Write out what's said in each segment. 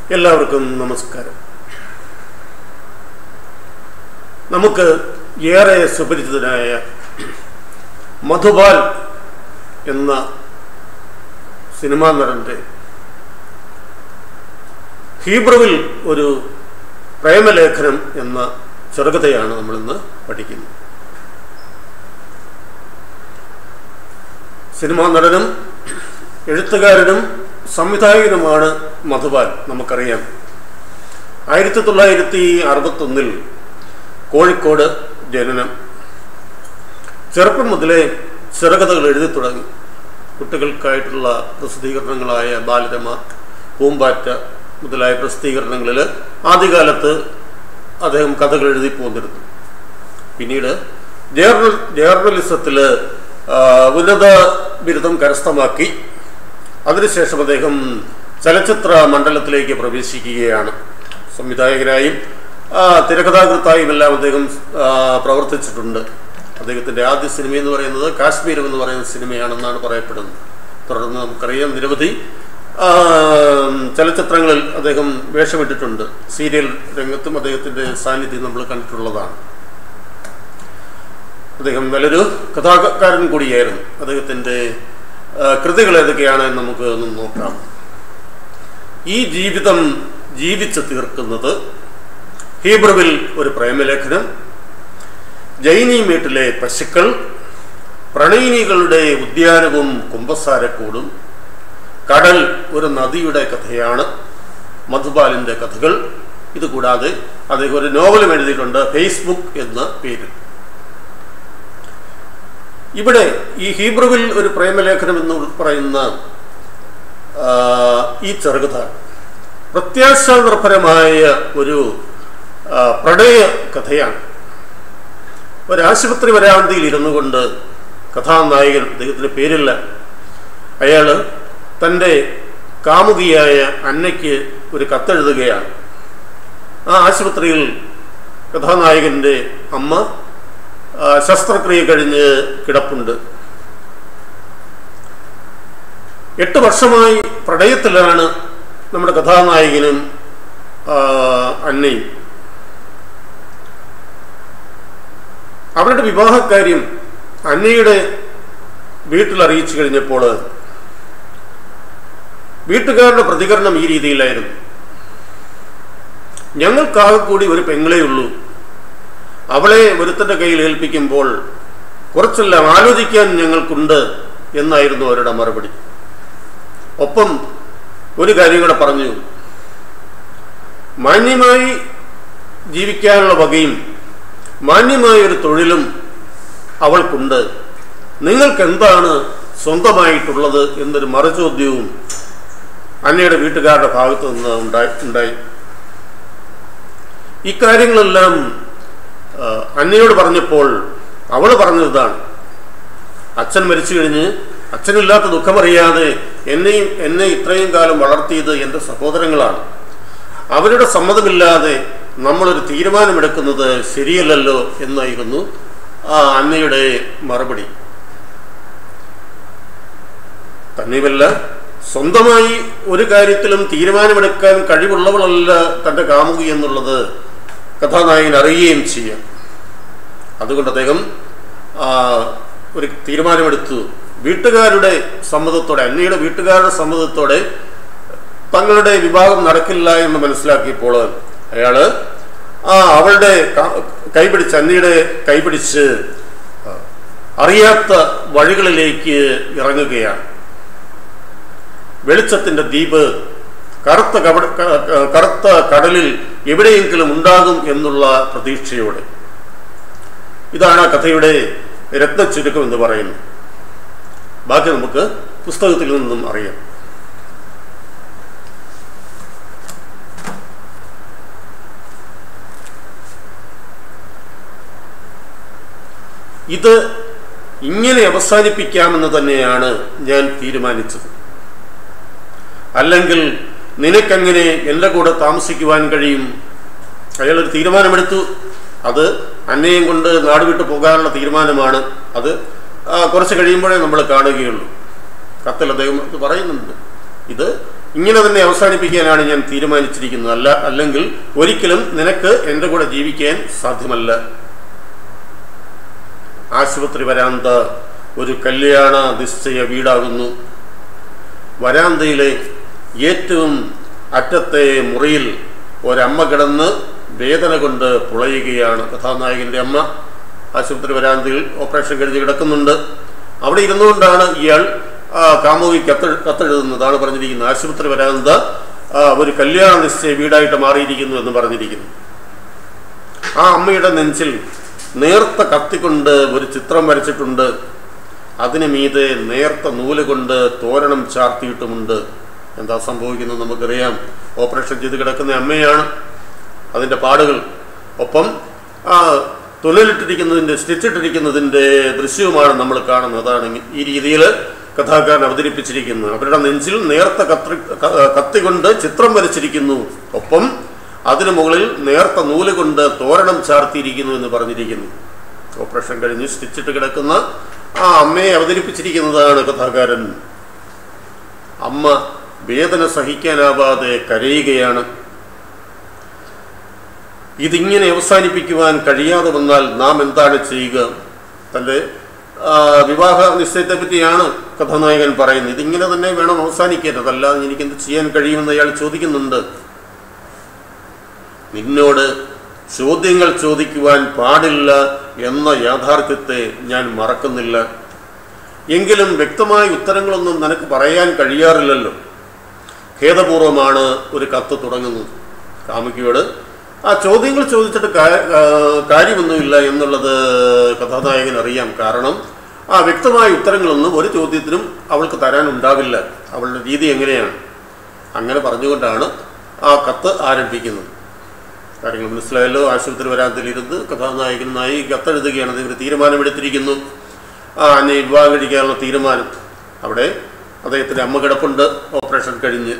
എല്ലാവർക്കും നമസ്കാരം നമുക്ക് ഏറെ സുപരിചിതനായ മധുപാൽ എന്ന സിനിമാ നടൻ്റെ ഹീബ്രുവിൽ ഒരു പ്രേമലേഖനം എന്ന ചെറുകഥയാണ് നമ്മളിന്ന് പഠിക്കുന്നത് സിനിമാ നടനും എഴുത്തുകാരനും സംവിധായകനുമാണ് മധുപാൽ നമുക്കറിയാം ആയിരത്തി തൊള്ളായിരത്തി അറുപത്തൊന്നിൽ കോഴിക്കോട് ജനനം ചെറുപ്പം മുതലേ ചെറുകഥകൾ എഴുതി തുടങ്ങി കുട്ടികൾക്കായിട്ടുള്ള പ്രസിദ്ധീകരണങ്ങളായ ബാലരമ പൂമ്പാറ്റ മുതലായ പ്രസിദ്ധീകരണങ്ങളിൽ ആദ്യകാലത്ത് അദ്ദേഹം കഥകൾ എഴുതി പോന്നിരുന്നു പിന്നീട് ജേർണൽ ജേർണലിസത്തിൽ ഉന്നത ബിരുദം കരസ്ഥമാക്കി അതിനുശേഷം അദ്ദേഹം ചലച്ചിത്ര മണ്ഡലത്തിലേക്ക് പ്രവേശിക്കുകയാണ് സംവിധായകനായും ആ, തിരക്കഥാകൃത്തായും എല്ലാം അദ്ദേഹം ആ, പ്രവർത്തിച്ചിട്ടുണ്ട് അദ്ദേഹത്തിൻ്റെ ആദ്യ സിനിമ എന്ന് പറയുന്നത് കാശ്മീരം എന്ന് പറയുന്ന സിനിമയാണെന്നാണ് പറയപ്പെടുന്നത് തുടർന്ന് നമുക്കറിയാം നിരവധി ആ, ചലച്ചിത്രങ്ങളിൽ അദ്ദേഹം വേഷമിട്ടിട്ടുണ്ട് സീരിയൽ രംഗത്തും അദ്ദേഹത്തിൻ്റെ സാന്നിധ്യം നമ്മൾ കണ്ടിട്ടുള്ളതാണ് അദ്ദേഹം നല്ലൊരു കഥാകാരൻ കൂടിയായിരുന്നു അദ്ദേഹത്തിൻ്റെ ആ, കൃതികൾ ഏതൊക്കെയാണ് എന്ന് നമുക്ക് ഒന്ന് നോക്കാം ഈ ജീവിതം ജീവിച്ചു തീർക്കുന്നത് ഹീബ്രുവിൽ ഒരു പ്രേമലേഖനം ജൈനി വീട്ടിലെ പശുക്കൾ പ്രണയിനികളുടെ ഉദ്യാനവും കുമ്പസാരക്കൂടും കടൽ ഒരു നദിയുടെ കഥയാണ് മധുപാലിൻ്റെ കഥകൾ ഇതുകൂടാതെ അദ്ദേഹം ഒരു നോവലും എഴുതിയിട്ടുണ്ട് ഫേസ്ബുക്ക് എന്ന പേരിൽ ഇവിടെ ഈ ഹീബ്രുവിൽ ഒരു പ്രേമലേഖനം എന്ന് പറയുന്ന ആ, ഈ ചെറുകഥ പ്രത്യാശാനിർഭരമായ ഒരു ആ, പ്രണയ കഥയാണ് ഒരാശുപത്രി വരാന്തിയിൽ ഇരുന്നു കൊണ്ട് കഥാനായകൻ അദ്ദേഹത്തിന് പേരില്ല അയാൾ തൻ്റെ കാമുകിയായ അന്നയ്ക്ക് ഒരു കത്തെഴുതുകയാണ് ആ ആശുപത്രിയിൽ കഥാനായകൻ്റെ അമ്മ ആ, ശസ്ത്രക്രിയ കഴിഞ്ഞ് കിടപ്പുണ്ട് എട്ട് വർഷമായി പ്രണയത്തിലാണ് നമ്മുടെ കഥാനായകനും ആ, അന്നയും അവരുടെ വിവാഹക്കാര്യം അന്നയുടെ വീട്ടിൽ അറിയിച്ചു കഴിഞ്ഞപ്പോൾ വീട്ടുകാരുടെ പ്രതികരണം ഈ രീതിയിലായിരുന്നു ഞങ്ങൾക്കാകെ കൂടി ഒരു പെങ്ങളേ ഉള്ളൂ അവളെ ഒരുത്തന്റെ കയ്യിൽ ഏൽപ്പിക്കുമ്പോൾ കുറച്ചെല്ലാം ആലോചിക്കാൻ ഞങ്ങൾക്കുണ്ട് എന്നായിരുന്നു അവരുടെ മറുപടി ഒപ്പം ഒരു കാര്യം കൂടെ പറഞ്ഞു മാന്യമായി ജീവിക്കാനുള്ള വകയും മാന്യമായ ഒരു തൊഴിലും അവൾക്കുണ്ട് നിങ്ങൾക്ക് എന്താണ് സ്വന്തമായിട്ടുള്ളത് എന്നൊരു മറുചോദ്യവും അന്നയുടെ വീട്ടുകാരുടെ ഭാഗത്തു നിന്ന് ഉണ്ടായി ഉണ്ടായി ഇക്കാര്യങ്ങളെല്ലാം ആ, അന്നയോട് പറഞ്ഞപ്പോൾ അവൾ പറഞ്ഞതാണ് അച്ഛൻ മരിച്ചു കഴിഞ്ഞ് അച്ഛനില്ലാത്ത ദുഃഖമറിയാതെ എന്നെയും എന്നെ ഇത്രയും കാലം വളർത്തിയത് എൻ്റെ സഹോദരങ്ങളാണ് അവരുടെ സമ്മതമില്ലാതെ നമ്മളൊരു തീരുമാനമെടുക്കുന്നത് ശരിയല്ലല്ലോ എന്നായിരുന്നു ആ അന്നയുടെ മറുപടി തന്നെയുമല്ല സ്വന്തമായി ഒരു കാര്യത്തിലും തീരുമാനമെടുക്കാൻ കഴിവുള്ളവളല്ല തൻ്റെ കാമുകി എന്നുള്ളത് കഥാനായകൻ അറിയുകയും ചെയ്യാം അതുകൊണ്ട് അദ്ദേഹം ആ, ഒരു തീരുമാനമെടുത്തു വീട്ടുകാരുടെ സമ്മതത്തോടെ അന്നയുടെ വീട്ടുകാരുടെ സമ്മതത്തോടെ തങ്ങളുടെ വിവാഹം നടക്കില്ല എന്ന് മനസ്സിലാക്കിയപ്പോൾ അയാള് ആ അവളുടെ ക- കൈപിടിച്ച് അന്നയുടെ കൈപിടിച്ച് ആ, അറിയാത്ത വഴികളിലേക്ക് ഇറങ്ങുകയാണ് വെളിച്ചത്തിന്റെ ദ്വീപ് കറുത്ത കവട ക- ക- കറുത്ത കടലിൽ എവിടെയെങ്കിലും ഉണ്ടാകും എന്നുള്ള പ്രതീക്ഷയോടെ ഇതാണ് ആ കഥയുടെ രത്നച്ചുരുക്കം എന്ന് പറയുന്നത് ബാക്കി നമുക്ക് പുസ്തകത്തിൽ നിന്നും അറിയാം ഇത് ഇങ്ങനെ അവസാനിപ്പിക്കാമെന്ന് തന്നെയാണ് ഞാൻ തീരുമാനിച്ചത് അല്ലെങ്കിൽ നിനക്കെങ്ങനെ എൻ്റെ കൂടെ താമസിക്കുവാൻ കഴിയും അയാളൊരു തീരുമാനമെടുത്തു അത് അന്നയും കൊണ്ട് നാട് വിട്ടു പോകാനുള്ള തീരുമാനമാണ് അത് ആ, കുറച്ച് കഴിയുമ്പോഴേ നമ്മൾ കാണുകയുള്ളൂ കത്തിൽ അദ്ദേഹം ഇത് പറയുന്നുണ്ട് ഇത് ഇങ്ങനെ തന്നെ അവസാനിപ്പിക്കാനാണ് ഞാൻ തീരുമാനിച്ചിരിക്കുന്നത് അല്ല അല്ലെങ്കിൽ ഒരിക്കലും നിനക്ക് എൻ്റെ കൂടെ ജീവിക്കാൻ സാധ്യമല്ല ആശുപത്രി വരാന്ത ഒരു കല്യാണ നിശ്ചയ വീടാകുന്നു വരാന്തയിലെ ഏറ്റവും അറ്റത്തെ മുറിയിൽ ഒരമ്മ കിടന്ന് വേദന കൊണ്ട് പുളയുകയാണ് കഥാനായകന്റെ അമ്മ ആശുപത്രി വരാന്തയിൽ ഓപ്പറേഷൻ കഴിഞ്ഞ് കിടക്കുന്നുണ്ട് അവിടെ ഇരുന്നുകൊണ്ടാണ് ഇയാൾ ആ, കാമുകി കത്ത് കത്തെഴുതുന്നതാണ് പറഞ്ഞിരിക്കുന്നത് ആശുപത്രി വരാന്ത ആ, ഒരു കല്യാണ നിശ്ചയ വീടായിട്ട് മാറിയിരിക്കുന്നു എന്ന് പറഞ്ഞിരിക്കുന്നു ആ അമ്മയുടെ നെഞ്ചിൽ നേർത്ത കത്തിക്കൊണ്ട് ഒരു ചിത്രം വരച്ചിട്ടുണ്ട് അതിന് മീതെ നേർത്ത നൂല് കൊണ്ട് തോരണം ചാർത്തിയിട്ടുമുണ്ട് എന്താ സംഭവിക്കുന്നത് നമുക്കറിയാം ഓപ്പറേഷൻ ചെയ്ത് കിടക്കുന്ന അമ്മയാണ് അതിൻ്റെ പാടുകൾ ഒപ്പം ആ തുണലിട്ടിരിക്കുന്നതിൻ്റെ സ്റ്റിച്ചിട്ടിരിക്കുന്നതിൻ്റെ ദൃശ്യവുമാണ് നമ്മൾ കാണുന്നത് അതാണ് ഈ രീതിയിൽ കഥാകാരൻ അവതരിപ്പിച്ചിരിക്കുന്നത് അവരുടെ നെഞ്ചിൽ നേർത്ത കത്തി ക- കത്തി കൊണ്ട് ചിത്രം വരച്ചിരിക്കുന്നു ഒപ്പം അതിനു മുകളിൽ നേർത്ത നൂല് കൊണ്ട് തോരണം ചാർത്തിയിരിക്കുന്നു എന്ന് പറഞ്ഞിരിക്കുന്നു ഓപ്പറേഷൻ കഴിഞ്ഞ് സ്റ്റിച്ചിട്ട് കിടക്കുന്ന ആ അമ്മയെ അവതരിപ്പിച്ചിരിക്കുന്നതാണ് കഥാകാരൻ അമ്മ വേദന സഹിക്കാനാവാതെ കരയുകയാണ് ഇതിങ്ങനെ അവസാനിപ്പിക്കുവാൻ കഴിയാതെ വന്നാൽ നാം എന്താണ് ചെയ്യുക തൻ്റെ ആ, വിവാഹ നിശ്ചയത്തെ പറ്റിയാണ് കഥാനായകൻ പറയുന്നത് ഇതിങ്ങനെ തന്നെ വേണം അവസാനിക്കാൻ അതല്ലാതെ എനിക്ക് എന്ത് ചെയ്യാൻ കഴിയുമെന്ന് അയാൾ ചോദിക്കുന്നുണ്ട് നിന്നോട് ചോദ്യങ്ങൾ ചോദിക്കുവാൻ പാടില്ല എന്ന യാഥാർത്ഥ്യത്തെ ഞാൻ മറക്കുന്നില്ല എങ്കിലും വ്യക്തമായ ഉത്തരങ്ങളൊന്നും നിനക്ക് പറയാൻ കഴിയാറില്ലല്ലോ ഖേദപൂർവമാണ് ഒരു കത്ത് തുടങ്ങുന്നത് കാമുകിയോട് ആ ചോദ്യങ്ങൾ ചോദിച്ചിട്ട് കാ- ആ, കാര്യമൊന്നുമില്ല എന്നുള്ളത് കഥാനായകൻ അറിയാം കാരണം ആ വ്യക്തമായ ഉത്തരങ്ങളൊന്നും ഒരു ചോദ്യത്തിനും അവൾക്ക് തരാനുണ്ടാവില്ല അവളുടെ രീതി എങ്ങനെയാണ് അങ്ങനെ പറഞ്ഞുകൊണ്ടാണ് ആ കത്ത് ആരംഭിക്കുന്നത് കാര്യങ്ങൾ മനസ്സിലായല്ലോ ആശുപത്രി വരാന്തയിലിരുന്ന് കഥാനായകൻ നായി കത്തെഴുതുകയാണ് ഇവർ തീരുമാനമെടുത്തിരിക്കുന്നു ആ എന്നെ വിവാഹം കഴിക്കാനുള്ള തീരുമാനം അവിടെ അദ്ദേഹത്തിൻ്റെ അമ്മ കിടപ്പുണ്ട് ഓപ്പറേഷൻ കഴിഞ്ഞ്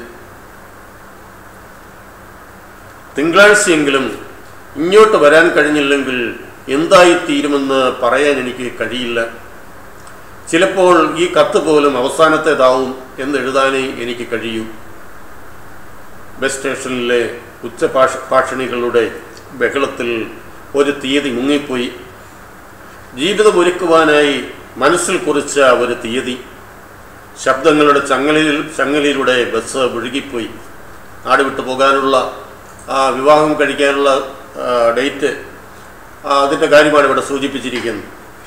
തിങ്കളാഴ്ചയെങ്കിലും ഇങ്ങോട്ട് വരാൻ കഴിഞ്ഞില്ലെങ്കിൽ എന്തായിത്തീരുമെന്ന് പറയാൻ എനിക്ക് കഴിയില്ല ചിലപ്പോൾ ഈ കത്ത് പോലും അവസാനത്തേതാവും എന്ന് എഴുതാനേ എനിക്ക് കഴിയൂ ബസ് സ്റ്റേഷനിലെ ഉച്ചഭാഷ ഭാഷണികളുടെ ബഹളത്തിൽ ഒരു തീയതി മുങ്ങിപ്പോയി ജീവിതം ഒരുക്കുവാനായി മനസ്സിൽ കുറിച്ച ഒരു തീയതി ശബ്ദങ്ങളുടെ ചങ്ങലയിൽ ചങ്ങലയിലൂടെ ബസ് ഒഴുകിപ്പോയി നാട് വിട്ടു പോകാനുള്ള ആ വിവാഹം കഴിക്കാനുള്ള ആ, ഡേറ്റ് ആ, അതിൻ്റെ കാര്യമാണ് ഇവിടെ സൂചിപ്പിച്ചിരിക്കുന്നത്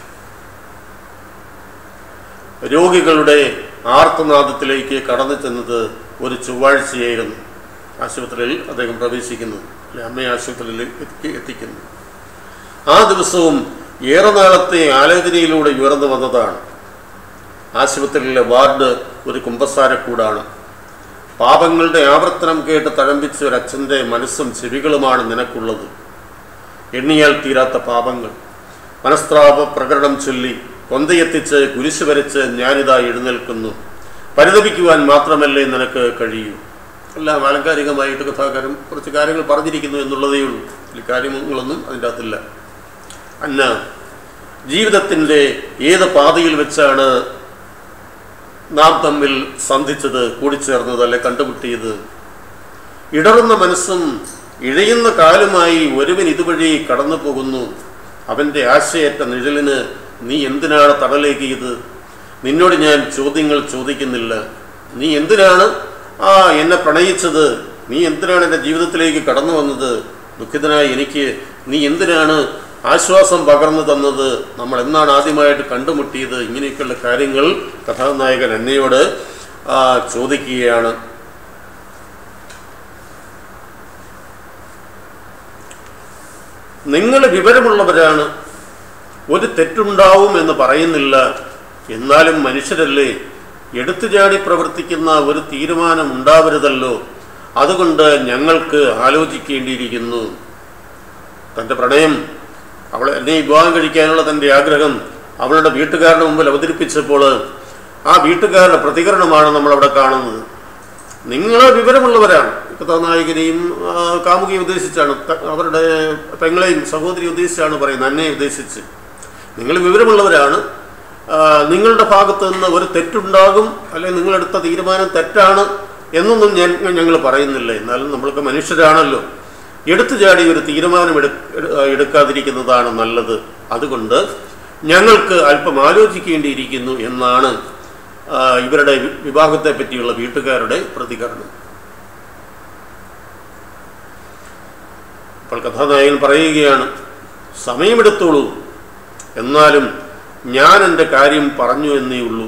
രോഗികളുടെ ആർത്തനാദത്തിലേക്ക് കടന്നു ചെന്നത് ഒരു ചൊവ്വാഴ്ചയായിരുന്നു ആശുപത്രിയിൽ അദ്ദേഹം പ്രവേശിക്കുന്നത് അല്ലെ അമ്മയെ ആശുപത്രിയിൽ എത്തി എത്തിക്കുന്നു ആ ദിവസവും ഏറെ നാളത്തെ ആലോചനയിലൂടെ ഉയർന്നു വന്നതാണ് ആശുപത്രിയിലെ വാർഡ് ഒരു കുമ്പസാരക്കൂടാണ് പാപങ്ങളുടെ ആവർത്തനം കേട്ട് തഴമ്പിച്ച ഒരച്ഛൻ്റെ മനസ്സും ചെവികളുമാണ് നിനക്കുള്ളത് എണ്ണിയാൽ തീരാത്ത പാപങ്ങൾ മനസ്താപ പ്രകടനം ചൊല്ലി കൊന്തയെത്തിച്ച് കുരിശ് വരച്ച് ഞാനിതാ എഴുന്നേൽക്കുന്നു പരിതപിക്കുവാൻ മാത്രമല്ലേ നിനക്ക് കഴിയൂ എല്ലാം ആലങ്കാരികമായിട്ട് കഥാകാരൻ കുറച്ച് കാര്യങ്ങൾ പറഞ്ഞിരിക്കുന്നു എന്നുള്ളതേ ഉള്ളൂ ഇതിൽ കാര്യങ്ങളൊന്നും അതിൻ്റെ അകത്തില്ല അന്ന ജീവിതത്തിൻ്റെ ഏത് പാതയിൽ വെച്ചാണ് നാം തമ്മിൽ സന്ധിച്ചത് കൂടിച്ചേർന്നത് അല്ലെ കണ്ടുമുട്ടിയത് ഇടറുന്ന മനസ്സും ഇഴയുന്ന കാലുമായി ഒരുവൻ ഇതുവഴി കടന്നു പോകുന്നു അവൻ്റെ ആശയറ്റ നിഴലിന് നീ എന്തിനാണ് തടലേകിയത് നിന്നോട് ഞാൻ ചോദ്യങ്ങൾ ചോദിക്കുന്നില്ല നീ എന്തിനാണ് ആ എന്നെ പ്രണയിച്ചത് നീ എന്തിനാണ് എൻ്റെ ജീവിതത്തിലേക്ക് കടന്നു വന്നത് ദുഃഖിതനായ എനിക്ക് നീ എന്തിനാണ് ആശ്വാസം പകർന്നു തന്നത് നമ്മൾ എന്നാണ് ആദ്യമായിട്ട് കണ്ടുമുട്ടിയത് ഇങ്ങനെയൊക്കെയുള്ള കാര്യങ്ങൾ കഥാനായകൻ എന്നയോട് ആ, ചോദിക്കുകയാണ് നിങ്ങൾ വിവരമുള്ളവരാണ് ഒരു തെറ്റുണ്ടാവും എന്ന് പറയുന്നില്ല എന്നാലും മനുഷ്യരല്ലേ എടുത്തുചാടി പ്രവർത്തിക്കുന്ന ഒരു തീരുമാനം ഉണ്ടാവരുതല്ലോ അതുകൊണ്ട് ഞങ്ങൾക്ക് ആലോചിക്കേണ്ടിയിരിക്കുന്നു തൻ്റെ പ്രണയം അവളെ എന്നെ വിവാഹം കഴിക്കാനുള്ള തൻ്റെ ആഗ്രഹം അവളുടെ വീട്ടുകാരുടെ മുമ്പിൽ അവതരിപ്പിച്ചപ്പോൾ ആ വീട്ടുകാരുടെ പ്രതികരണമാണ് നമ്മളവിടെ കാണുന്നത് നിങ്ങൾ വിവരമുള്ളവരാണ് കഥാനായകനെയും ആ, കാമുകിയും ഉദ്ദേശിച്ചാണ് ത- അവരുടെ പെങ്ങളെയും സഹോദരി ഉദ്ദേശിച്ചാണ് പറയുന്നത് എന്നെ ഉദ്ദേശിച്ച് നിങ്ങൾ വിവരമുള്ളവരാണ് ആ, നിങ്ങളുടെ ഭാഗത്ത് നിന്ന് ഒരു തെറ്റുണ്ടാകും അല്ലെങ്കിൽ നിങ്ങളെടുത്ത തീരുമാനം തെറ്റാണ് എന്നൊന്നും ഞാൻ ഞങ്ങൾ പറയുന്നില്ല എന്നാലും നമ്മൾക്ക് മനുഷ്യരാണല്ലോ എടുത്തു ചാടി ഒരു തീരുമാനം എടു എടുക്കാതിരിക്കുന്നതാണ് നല്ലത് അതുകൊണ്ട് ഞങ്ങൾക്ക് അല്പം ആലോചിക്കേണ്ടിയിരിക്കുന്നു എന്നാണ് ആ, ഇവരുടെ വി- വിവാഹത്തെ പറ്റിയുള്ള വീട്ടുകാരുടെ പ്രതികരണം അപ്പോൾ കഥാനായകൻ പറയുകയാണ് സമയമെടുത്തോളൂ എന്നാലും ഞാൻ എൻ്റെ കാര്യം പറഞ്ഞു എന്നേ ഉള്ളൂ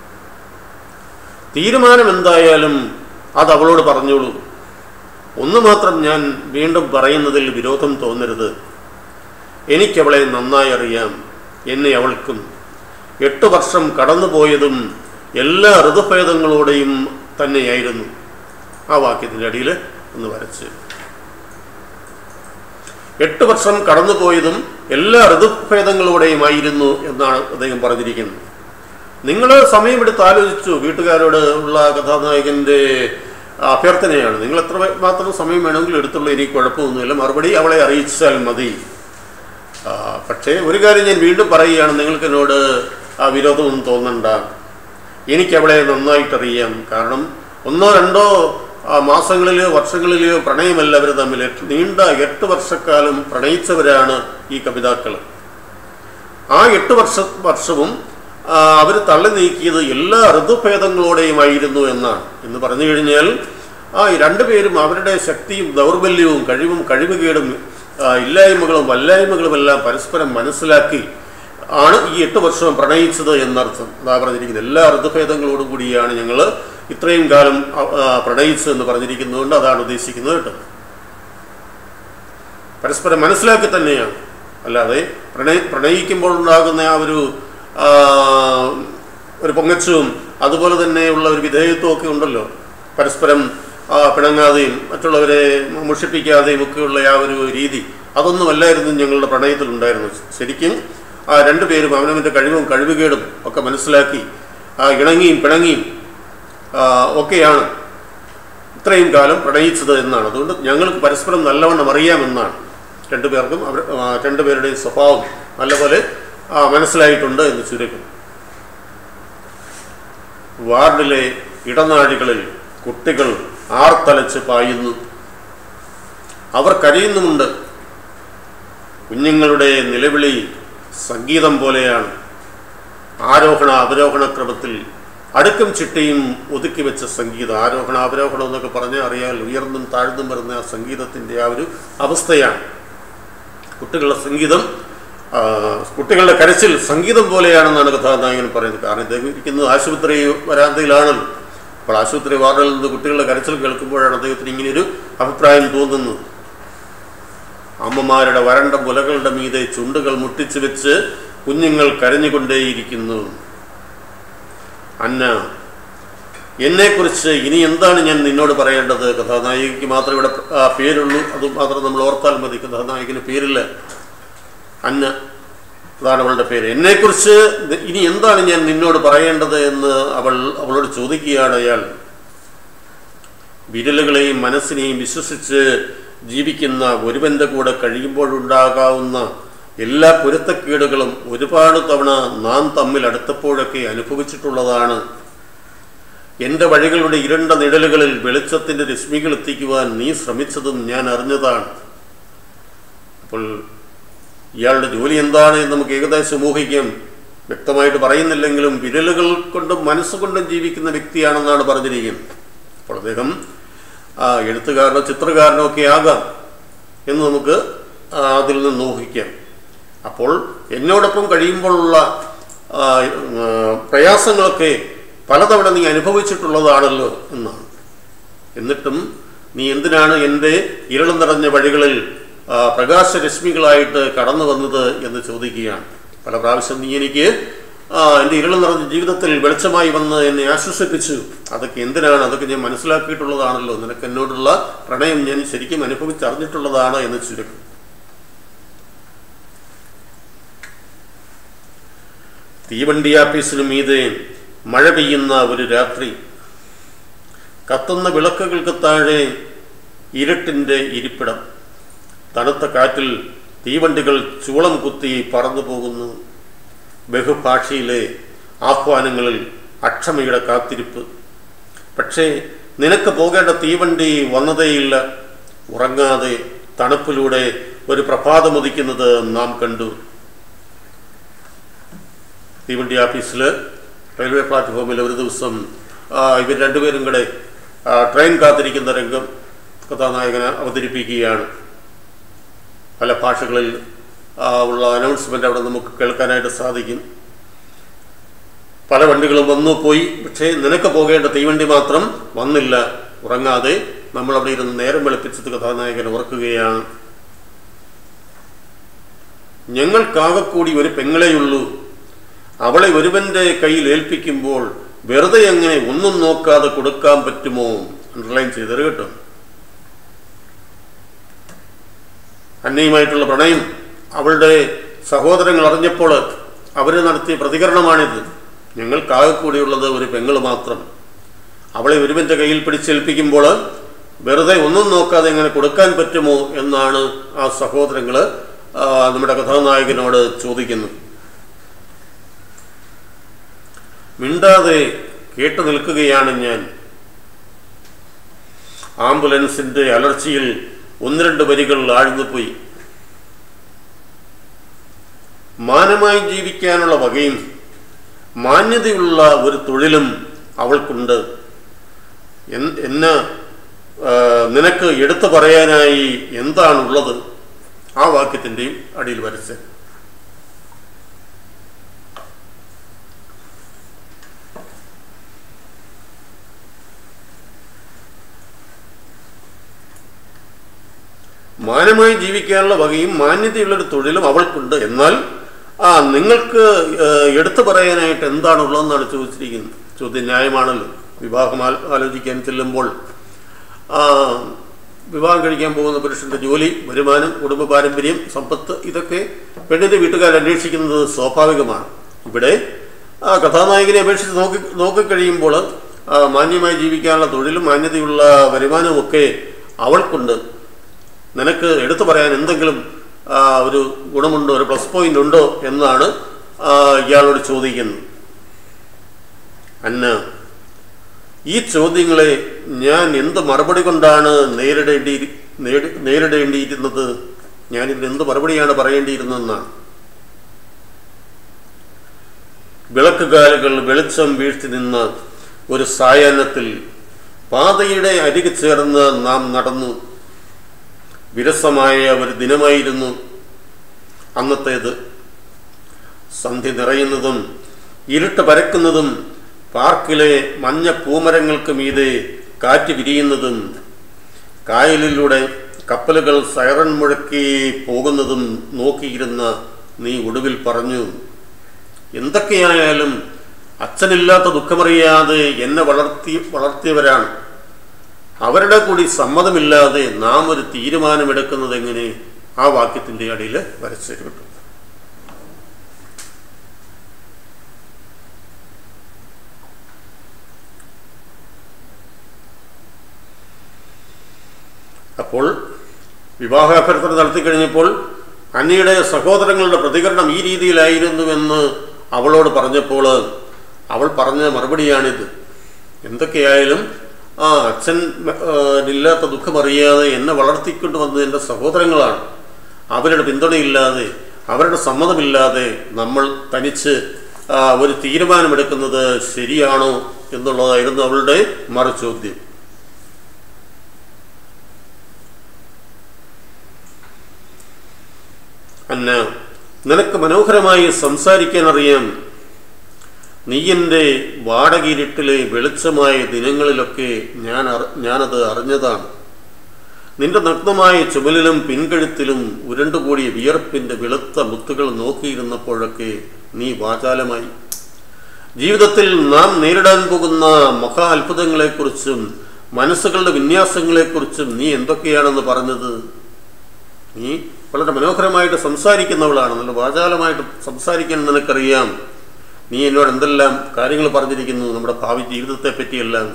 തീരുമാനം എന്തായാലും അത് അവളോട് പറഞ്ഞോളൂ ഒന്ന് മാത്രം ഞാൻ വീണ്ടും പറയുന്നതിൽ വിരോധം തോന്നരുത് എനിക്കവളെ നന്നായി അറിയാം എന്നെ അവൾക്കും എട്ട് വർഷം കടന്നുപോയതും എല്ലാ ഋതുഭേദങ്ങളോടെയും തന്നെയായിരുന്നു ആ വാക്യത്തിൻ്റെ അടിയിൽ ഒന്ന് വരച്ച് എട്ട് വർഷം കടന്നുപോയതും എല്ലാ ഋതുഭേദങ്ങളോടെയുമായിരുന്നു എന്നാണ് അദ്ദേഹം പറഞ്ഞിരിക്കുന്നത് നിങ്ങൾ സമയമെടുത്ത് ആലോചിച്ചു വീട്ടുകാരോട് ഉള്ള കഥാനായകന്റെ അഭ്യർത്ഥനയാണ് നിങ്ങൾ എത്ര മാത്രം സമയം വേണമെങ്കിലും എടുത്തുള്ളൂ എനിക്ക് കുഴപ്പമൊന്നുമില്ല മറുപടി അവളെ അറിയിച്ചാൽ മതി ആ, പക്ഷേ ഒരു കാര്യം ഞാൻ വീണ്ടും പറയുകയാണ് നിങ്ങൾക്ക് എന്നോട് ആ വിരോധമൊന്നും തോന്നണ്ട എനിക്ക് അവളെ നന്നായിട്ടറിയാം കാരണം ഒന്നോ രണ്ടോ ആ, മാസങ്ങളിലെയോ വർഷങ്ങളിലെയോ പ്രണയമല്ല അവർ തമ്മിൽ എട്ട്- നീണ്ട എട്ട് വർഷക്കാലം പ്രണയിച്ചവരാണ് ഈ കവിതാക്കൾ ആ എട്ട് വർഷ വർഷവും അവർ തള്ളി നീക്കിയത് എല്ലാ ഋതുഭേദങ്ങളോടെയുമായിരുന്നു എന്നാണ് എന്ന് പറഞ്ഞു കഴിഞ്ഞാൽ ആ ഈ രണ്ടുപേരും അവരുടെ ശക്തിയും ദൗർബല്യവും കഴിവും കഴിവുകേടും ആ, ഇല്ലായ്മകളും വല്ലായ്മകളും എല്ലാം പരസ്പരം മനസ്സിലാക്കി ആണ് ഈ എട്ട് വർഷം പ്രണയിച്ചത് എന്നർത്ഥം അതാ പറഞ്ഞിരിക്കുന്നത് എല്ലാ ഋതുഭേദങ്ങളോടും കൂടിയാണ് ഞങ്ങൾ ഇത്രയും കാലം ആ, ആ, പ്രണയിച്ചത് എന്ന് പറഞ്ഞിരിക്കുന്നതുകൊണ്ട് അതാണ് ഉദ്ദേശിക്കുന്നത് കേട്ടോ പരസ്പരം മനസ്സിലാക്കി തന്നെയാണ് അല്ലാതെ പ്രണയ പ്രണയിക്കുമ്പോൾ ഉണ്ടാകുന്ന ആ ഒരു ആ, ഒരു പൊങ്ങച്ചവും അതുപോലെ തന്നെയുള്ള ഒരു വിധേയത്വം ഒക്കെ ഉണ്ടല്ലോ പരസ്പരം ആ, പിണങ്ങാതെയും മറ്റുള്ളവരെ മുഷിപ്പിക്കാതെയും ഒക്കെയുള്ള ആ ഒരു രീതി അതൊന്നുമല്ലായിരുന്നു ഞങ്ങളുടെ പ്രണയത്തിൽ ഉണ്ടായിരുന്നു ശരിക്കും ആ രണ്ടുപേരും അവനവൻ്റെ കഴിവും കഴിവുകേടും ഒക്കെ മനസ്സിലാക്കി ആ ഇണങ്ങിയും പിണങ്ങിയും ആ, ഒക്കെയാണ് ഇത്രയും കാലം പ്രണയിച്ചത് എന്നാണ് അതുകൊണ്ട് ഞങ്ങൾക്ക് പരസ്പരം നല്ലവണ്ണം അറിയാമെന്നാണ് രണ്ടുപേർക്കും അവർ ആ, രണ്ടുപേരുടെയും സ്വഭാവം നല്ലപോലെ ആ, മനസ്സിലായിട്ടുണ്ട് എന്ന് ചുരുക്കം വാർഡിലെ ഇടനാഴികളിൽ കുട്ടികൾ ആർത്തലച്ച് പായുന്നു അവർ കരയുന്നുമുണ്ട് കുഞ്ഞുങ്ങളുടെ നിലവിളി സംഗീതം പോലെയാണ് ആരോഹണ അവരോഹണ ക്രമത്തിൽ അടുക്കും ചിട്ടയും ഒതുക്കി വെച്ച സംഗീതം ആരോഹണ അവരോഹണം എന്നൊക്കെ പറഞ്ഞാൽ അറിയാൽ ഉയർന്നും താഴ്ന്നും വരുന്ന ആ സംഗീതത്തിൻ്റെ ആ ഒരു അവസ്ഥയാണ് കുട്ടികളുടെ സംഗീതം ആ, കുട്ടികളുടെ കരച്ചിൽ സംഗീതം പോലെയാണെന്നാണ് കഥാനായകൻ പറയുന്നത് കാരണം ഇദ്ദേഹം ഇരിക്കുന്നത് ആശുപത്രി വരാന്തയിലാണല്ലോ അപ്പോൾ ആശുപത്രി വാർഡിൽ നിന്ന് കുട്ടികളുടെ കരച്ചിൽ കേൾക്കുമ്പോഴാണ് അദ്ദേഹത്തിന് ഇങ്ങനെയൊരു അഭിപ്രായം തോന്നുന്നത് അമ്മമാരുടെ വരണ്ട മുലകളുടെ മീതെ ചുണ്ടുകൾ മുട്ടിച്ചു വെച്ച് കുഞ്ഞുങ്ങൾ കരഞ്ഞുകൊണ്ടേയിരിക്കുന്നു അന്ന എന്നെക്കുറിച്ച് ഇനി എന്താണ് ഞാൻ നിന്നോട് പറയേണ്ടത് കഥാനായികയ്ക്ക് മാത്രമേ ഇവിടെ ആ, പേരുള്ളൂ അത് മാത്രം നമ്മൾ ഓർത്താൽ മതി കഥാനായകന് പേരില്ല അന്ന അതാണ് അവളുടെ പേര് എന്നെക്കുറിച്ച് ഇത് ഇനി എന്താണ് ഞാൻ നിന്നോട് പറയേണ്ടത് എന്ന് അവൾ അവളോട് ചോദിക്കുകയാണ് അയാൾ വിരലുകളെയും മനസ്സിനെയും വിശ്വസിച്ച് ജീവിക്കുന്ന ഒരുവന്റെ കൂടെ കഴിയുമ്പോഴുണ്ടാകാവുന്ന എല്ലാ പൊരുത്തക്കേടുകളും ഒരുപാട് തവണ നാം തമ്മിൽ അടുത്തപ്പോഴൊക്കെ അനുഭവിച്ചിട്ടുള്ളതാണ് എൻ്റെ വഴികളുടെ ഇരുണ്ട നിഴലുകളിൽ വെളിച്ചത്തിൻ്റെ രശ്മികൾ എത്തിക്കുവാൻ നീ ശ്രമിച്ചതും ഞാൻ അറിഞ്ഞതാണ് അപ്പോൾ ഇയാളുടെ ജോലി എന്താണ് എന്ന് നമുക്ക് ഏകദേശം ഊഹിക്കാം വ്യക്തമായിട്ട് പറയുന്നില്ലെങ്കിലും വിരലുകൾ കൊണ്ടും മനസ്സുകൊണ്ടും ജീവിക്കുന്ന വ്യക്തിയാണെന്നാണ് പറഞ്ഞിരിക്കുന്നത് അപ്പോൾ അദ്ദേഹം ആ, എഴുത്തുകാരനോ ചിത്രകാരനോ ഒക്കെ ആകാം എന്ന് നമുക്ക് ആ, അതിൽ നിന്ന് ഊഹിക്കാം അപ്പോൾ എന്നോടൊപ്പം കഴിയുമ്പോഴുള്ള ആ, ആ, പ്രയാസങ്ങളൊക്കെ പലതവണ നീ അനുഭവിച്ചിട്ടുള്ളതാണല്ലോ എന്നാണ് എന്നിട്ടും നീ എന്തിനാണ് എൻ്റെ ഇരുളം നിറഞ്ഞ വഴികളിൽ ആ, പ്രകാശരശ്മികളായിട്ട് കടന്നു വന്നത് എന്ന് ചോദിക്കുകയാണ് പല പ്രാവശ്യം നീ എനിക്ക് ആ, എൻ്റെ ഇരുളം നിറഞ്ഞ ജീവിതത്തിൽ വെളിച്ചമായി വന്ന് എന്നെ ആശ്വസിപ്പിച്ചു അതൊക്കെ എന്തിനാണ് അതൊക്കെ ഞാൻ മനസ്സിലാക്കിയിട്ടുള്ളതാണല്ലോ നിനക്ക് എന്നോടുള്ള പ്രണയം ഞാൻ ശരിക്കും അനുഭവിച്ചറിഞ്ഞിട്ടുള്ളതാണ് എന്ന് ചുരുക്കം തീവണ്ടി ആപ്പീസിന് മീതെ മഴ പെയ്യുന്ന ഒരു രാത്രി കത്തുന്ന വിളക്കുകൾക്ക് താഴെ ഇരുട്ടിൻ്റെ ഇരിപ്പിടം തണുത്ത കാറ്റിൽ തീവണ്ടികൾ ചൂളം കുത്തി പറന്നു പോകുന്നു ബഹുഭാഷയിലെ ആഹ്വാനങ്ങളിൽ അക്ഷമയുടെ കാത്തിരിപ്പ് പക്ഷേ നിനക്ക് പോകേണ്ട തീവണ്ടി വന്നതേയില്ല ഉറങ്ങാതെ തണുപ്പിലൂടെ ഒരു പ്രഭാതമുദിക്കുന്നത് നാം കണ്ടു തീവണ്ടി ഓഫീസിൽ റെയിൽവേ പ്ലാറ്റ്ഫോമിൽ ഒരു ദിവസം ആ, ഇവർ രണ്ടുപേരും കൂടെ ആ, ട്രെയിൻ കാത്തിരിക്കുന്ന രംഗം കഥാനായകനെ അവതരിപ്പിക്കുകയാണ് പല ഭാഷകളിൽ ആ, ഉള്ള അനൗൺസ്മെൻ്റ് അവിടെ നമുക്ക് കേൾക്കാനായിട്ട് സാധിക്കും പല വണ്ടികളും വന്നു പോയി പക്ഷേ നിനക്ക് പോകേണ്ട തീവണ്ടി മാത്രം വന്നില്ല ഉറങ്ങാതെ നമ്മൾ അവിടെ ഇരുന്ന് നേരം വെളുപ്പിച്ചത് കഥാനായകൻ ഓർക്കുകയാണ് ഞങ്ങൾക്കാകെ കൂടി ഒരു പെങ്ങളെയുള്ളൂ അവളെ ഒരുവന്റെ കയ്യിൽ ഏൽപ്പിക്കുമ്പോൾ വെറുതെ എങ്ങനെ ഒന്നും നോക്കാതെ കൊടുക്കാൻ പറ്റുമോ അണ്ടർലൈൻ ചെയ്തത് കേട്ടോ അന്നയുമായിട്ടുള്ള പ്രണയം അവളുടെ സഹോദരങ്ങൾ അറിഞ്ഞപ്പോൾ അവർ നടത്തിയ പ്രതികരണമാണിത് ഞങ്ങൾക്കാകെ കൂടിയുള്ളത് ഒരു പെങ്ങൾ മാത്രം അവളെ ഒരുവന്റെ കയ്യിൽ പിടിച്ചേൽപ്പിക്കുമ്പോൾ വെറുതെ ഒന്നും നോക്കാതെ എങ്ങനെ കൊടുക്കാൻ പറ്റുമോ എന്നാണ് ആ സഹോദരങ്ങൾ നമ്മുടെ കഥാനായകനോട് ചോദിക്കുന്നത് മിണ്ടാതെ കേട്ടു നിൽക്കുകയാണ് ഞാൻ ആംബുലൻസിന്റെ അലർച്ചയിൽ ഒന്ന് രണ്ട് വരികൾ ആഴ്ന്നുപോയി മാനമായി ജീവിക്കാനുള്ള വകയും മാന്യതയുള്ള ഒരു തൊഴിലും അവൾക്കുണ്ട് എൻ- എന്നെ ആ, നിനക്ക് എടുത്തു പറയാനായി എന്താണുള്ളത് ആ വാക്യത്തിൻ്റെയും അടിയിൽ വരച്ച് മാനമായി ജീവിക്കാനുള്ള വകയും മാന്യതയുള്ളൊരു തൊഴിലും അവൾക്കുണ്ട് എന്നാൽ ആ നിങ്ങൾക്ക് ഏഹ്, എടുത്തു പറയാനായിട്ട് എന്താണുള്ളതെന്നാണ് ചോദിച്ചിരിക്കുന്നത് ചോദ്യം ന്യായമാണല്ലോ വിവാഹം ആൽ- ആലോചിക്കാൻ ചെല്ലുമ്പോൾ ആ, വിവാഹം കഴിക്കാൻ പോകുന്ന പുരുഷന്റെ ജോലി വരുമാനം കുടുംബ പാരമ്പര്യം സമ്പത്ത് ഇതൊക്കെ പെണ്ണിന്റെ വീട്ടുകാർ അന്വേഷിക്കുന്നത് സ്വാഭാവികമാണ് ഇവിടെ ആ കഥാനായകനെ അപേക്ഷിച്ച് നോക്കി നോക്കിക്കഴിയുമ്പോൾ ആ, മാന്യമായി ജീവിക്കാനുള്ള തൊഴിലും മാന്യതയുള്ള വരുമാനവും ഒക്കെ അവൾക്കുണ്ട് നിനക്ക് എടുത്തു പറയാൻ എന്തെങ്കിലും ആ, ഒരു ഗുണമുണ്ടോ ഒരു പ്ലസ് പോയിന്റ് ഉണ്ടോ എന്നാണ് ആ, ഇയാളോട് ചോദിക്കുന്നത് അന്ന ഈ ചോദ്യങ്ങളെ ഞാൻ എന്ത് മറുപടി കൊണ്ടാണ് നേരിടേണ്ടി നേടി നേരിടേണ്ടിയിരുന്നത് ഞാൻ ഇതിന് എന്ത് മറുപടിയാണ് പറയേണ്ടിയിരുന്നതെന്നാണ് വിളക്കുകാലുകൾ വെളിച്ചം വീഴ്ത്തി നിന്ന ഒരു സായാഹ്നത്തിൽ പാതയുടെ അരികെ ചേർന്ന് നാം നടന്നു വിരസമായ ഒരു ദിനമായിരുന്നു അന്നത്തേത് സന്ധ്യ നിറയുന്നതും ഇരുട്ട് പരക്കുന്നതും പാർക്കിലെ മഞ്ഞ പൂമരങ്ങൾക്ക് മീതെ കാറ്റ് വിരിയുന്നതും കായലിലൂടെ കപ്പലുകൾ സൈറൺ മുഴക്കി പോകുന്നതും നോക്കിയിരുന്ന നീ ഒടുവിൽ പറഞ്ഞു എന്തൊക്കെയായാലും അച്ഛനില്ലാത്ത ദുഃഖമറിയാതെ എന്നെ വളർത്തി വളർത്തിയവരാണ് അവരുടെ കൂടി സമ്മതമില്ലാതെ നാം ഒരു തീരുമാനമെടുക്കുന്നത് എങ്ങനെ ആ വാക്യത്തിന്റെ അടിയിൽ വരച്ചു കിട്ടും അപ്പോൾ വിവാഹാഭ്യർത്ഥന നടത്തി കഴിഞ്ഞപ്പോൾ അന്നയുടെ സഹോദരങ്ങളുടെ പ്രതികരണം ഈ രീതിയിലായിരുന്നുവെന്ന് അവളോട് പറഞ്ഞപ്പോൾ അവൾ പറഞ്ഞ മറുപടിയാണിത് എന്തൊക്കെയായാലും ആ അച്ഛൻ ആ, ഇല്ലാത്ത ദുഃഖമറിയാതെ എന്നെ വളർത്തിക്കൊണ്ട് വന്നത് എൻ്റെ സഹോദരങ്ങളാണ് അവരുടെ പിന്തുണയില്ലാതെ അവരുടെ സമ്മതമില്ലാതെ നമ്മൾ തനിച്ച് ആ, ഒരു തീരുമാനമെടുക്കുന്നത് ശരിയാണോ എന്നുള്ളതായിരുന്നു അവളുടെ മറുചോദ്യം അന്ന നിനക്ക് മനോഹരമായി സംസാരിക്കാൻ അറിയാം നീ എൻ്റെ വാടകയിരുട്ടിലെ വെളിച്ചമായ ദിനങ്ങളിലൊക്കെ ഞാൻ അറി- ഞാനത് അറിഞ്ഞതാണ് നിന്റെ നഗ്നമായ ചുമലിലും പിൻകഴുത്തിലും ഉരുണ്ടുകൂടിയ വിയർപ്പിന്റെ വെളുത്ത മുത്തുകൾ നോക്കിയിരുന്നപ്പോഴൊക്കെ നീ വാചാലമായി ജീവിതത്തിൽ നാം നേരിടാൻ പോകുന്ന മഹാ അത്ഭുതങ്ങളെക്കുറിച്ചും മനസ്സുകളുടെ വിന്യാസങ്ങളെക്കുറിച്ചും നീ എന്തൊക്കെയാണെന്ന് പറഞ്ഞത് നീ വളരെ മനോഹരമായിട്ട് സംസാരിക്കുന്നവളാണ് നല്ല വാചാലമായിട്ട് സംസാരിക്കാൻ നിനക്കറിയാം നീ എന്നോട് എന്തെല്ലാം കാര്യങ്ങൾ പറഞ്ഞിരിക്കുന്നു നമ്മുടെ ഭാവി ജീവിതത്തെ പറ്റിയെല്ലാം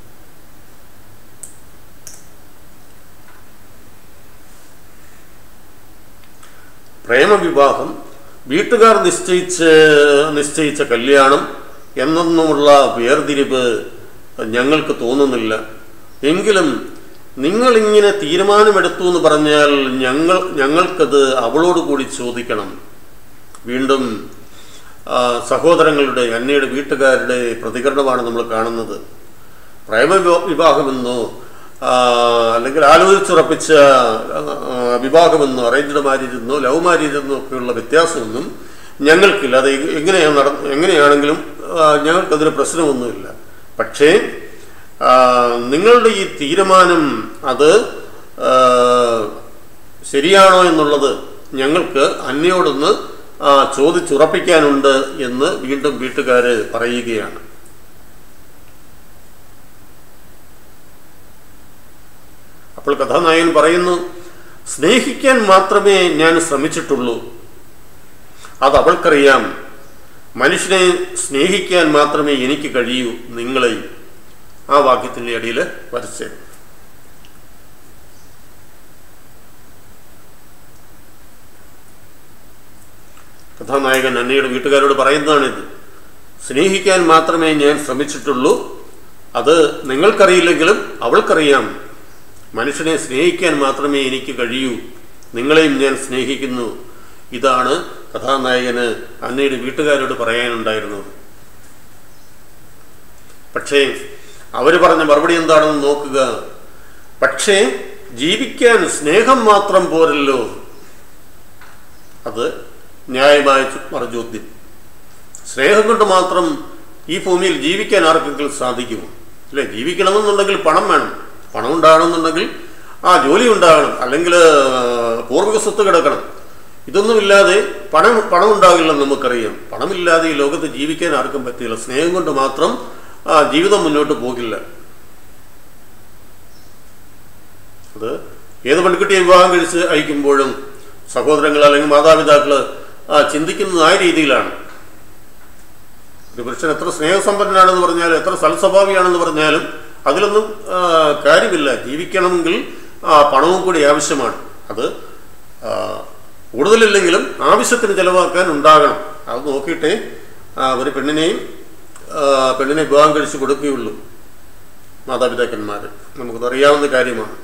പ്രേമവിവാഹം വീട്ടുകാർ നിശ്ചയിച്ച് നിശ്ചയിച്ച കല്യാണം എന്നൊന്നുമുള്ള വേർതിരിവ് ഞങ്ങൾക്ക് തോന്നുന്നില്ല എങ്കിലും നിങ്ങളിങ്ങനെ തീരുമാനമെടുത്തു എന്ന് പറഞ്ഞാൽ ഞങ്ങൾ ഞങ്ങൾക്കത് അവളോട് കൂടി ചോദിക്കണം വീണ്ടും ആ, സഹോദരങ്ങളുടെ അന്നയുടെ വീട്ടുകാരുടെ പ്രതികരണമാണ് നമ്മൾ കാണുന്നത് പ്രേമ വിവാ- വിവാഹമെന്നോ ആ, അല്ലെങ്കിൽ ആലോചിച്ചുറപ്പിച്ച ആ, വിവാഹമെന്നോ അറേഞ്ച്ഡ് മാരേജ് എന്നോ ലവ് മാരേജ് എന്നോ ഒക്കെയുള്ള വ്യത്യാസമൊന്നും ഞങ്ങൾക്കില്ല അത് എ- എങ്ങനെയാണ് നട എങ്ങനെയാണെങ്കിലും ആ, ഞങ്ങൾക്കതിന് പ്രശ്നമൊന്നുമില്ല പക്ഷേ ആ, നിങ്ങളുടെ ഈ തീരുമാനം അത് ആ, ശരിയാണോ എന്നുള്ളത് ഞങ്ങൾക്ക് അന്നയോടൊന്ന് ആ, ചോദിച്ചുറപ്പിക്കാനുണ്ട് എന്ന് വീണ്ടും വീട്ടുകാർ പറയുകയാണ് അപ്പോൾ കഥാനായകൻ പറയുന്നു സ്നേഹിക്കാൻ മാത്രമേ ഞാൻ ശ്രമിച്ചിട്ടുള്ളൂ അത് അവൾക്കറിയാം മനുഷ്യനെ സ്നേഹിക്കാൻ മാത്രമേ എനിക്ക് കഴിയൂ നിങ്ങളെ ആ വാക്യത്തിൻ്റെ അടിയിൽ വരച്ചേ കഥാനായകൻ അന്നയുടെ വീട്ടുകാരോട് പറയുന്നതാണിത് സ്നേഹിക്കാൻ മാത്രമേ ഞാൻ ശ്രമിച്ചിട്ടുള്ളൂ അത് നിങ്ങൾക്കറിയില്ലെങ്കിലും അവൾക്കറിയാം മനുഷ്യനെ സ്നേഹിക്കാൻ മാത്രമേ എനിക്ക് കഴിയൂ നിങ്ങളെയും ഞാൻ സ്നേഹിക്കുന്നു ഇതാണ് കഥാനായകന് അന്നയുടെ വീട്ടുകാരോട് പറയാനുണ്ടായിരുന്നത് പക്ഷേ അവർ പറഞ്ഞ മറുപടി എന്താണെന്ന് നോക്കുക പക്ഷേ ജീവിക്കാൻ സ്നേഹം മാത്രം പോരല്ലോ അത് ന്യായമായ ചു- മറുചോദ്യം സ്നേഹം കൊണ്ട് മാത്രം ഈ ഭൂമിയിൽ ജീവിക്കാൻ ആർക്കെങ്കിലും സാധിക്കുമോ അല്ലേ ജീവിക്കണമെന്നുണ്ടെങ്കിൽ പണം വേണം പണം ഉണ്ടാകണമെന്നുണ്ടെങ്കിൽ ആ ജോലി ഉണ്ടാകണം അല്ലെങ്കിൽ ആ, പൂർവിക സ്വത്ത് കിടക്കണം ഇതൊന്നുമില്ലാതെ പണം പണം ഉണ്ടാകില്ലെന്ന് നമുക്കറിയാം പണമില്ലാതെ ഈ ലോകത്ത് ജീവിക്കാൻ ആർക്കും പറ്റില്ല സ്നേഹം കൊണ്ട് മാത്രം ആ ജീവിതം മുന്നോട്ട് പോകില്ല അത് ഏത് പെൺകുട്ടിയെ വിവാഹം കഴിച്ച് അയക്കുമ്പോഴും സഹോദരങ്ങൾ അല്ലെങ്കിൽ മാതാപിതാക്കൾ ആ ചിന്തിക്കുന്നത് ആ രീതിയിലാണ് ഒരു പുരുഷൻ എത്ര സ്നേഹസമ്പന്നനാണെന്ന് പറഞ്ഞാലും എത്ര സൽസ്വഭാവിയാണെന്ന് പറഞ്ഞാലും അതിലൊന്നും ആ, കാര്യമില്ല ജീവിക്കണമെങ്കിൽ ആ പണവും കൂടി ആവശ്യമാണ് അത് ആ, കൂടുതലില്ലെങ്കിലും ആവശ്യത്തിന് ചെലവാക്കാൻ ഉണ്ടാകണം അത് നോക്കിയിട്ടേ ആ, ഒരു പെണ്ണിനെയും ആ, പെണ്ണിനെ വിവാഹം കഴിച്ച് കൊടുക്കുകയുള്ളൂ മാതാപിതാക്കന്മാർ നമുക്കത് അറിയാവുന്ന കാര്യമാണ്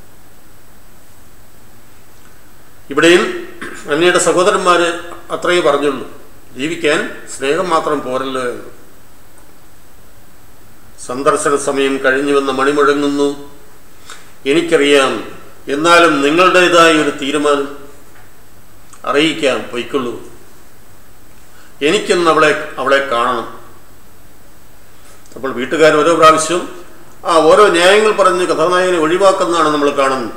ഇവിടെയും അന്നയുടെ സഹോദരന്മാർ അത്രയേ പറഞ്ഞുള്ളൂ ജീവിക്കാൻ സ്നേഹം മാത്രം പോരല്ലോ എന്ന് സന്ദർശന സമയം കഴിഞ്ഞുവെന്ന മണി മുഴങ്ങുന്നു എനിക്കറിയാം എന്നാലും നിങ്ങളുടേതായ ഒരു തീരുമാനം അറിയിക്കാം പൊയ്ക്കൊള്ളൂ എനിക്കൊന്ന് അവളെ അവളെ കാണണം അപ്പോൾ വീട്ടുകാർ ഓരോ പ്രാവശ്യവും ആ ഓരോ ന്യായങ്ങൾ പറഞ്ഞ് കഥാനായകനെ ഒഴിവാക്കുന്നതാണ് നമ്മൾ കാണുന്നത്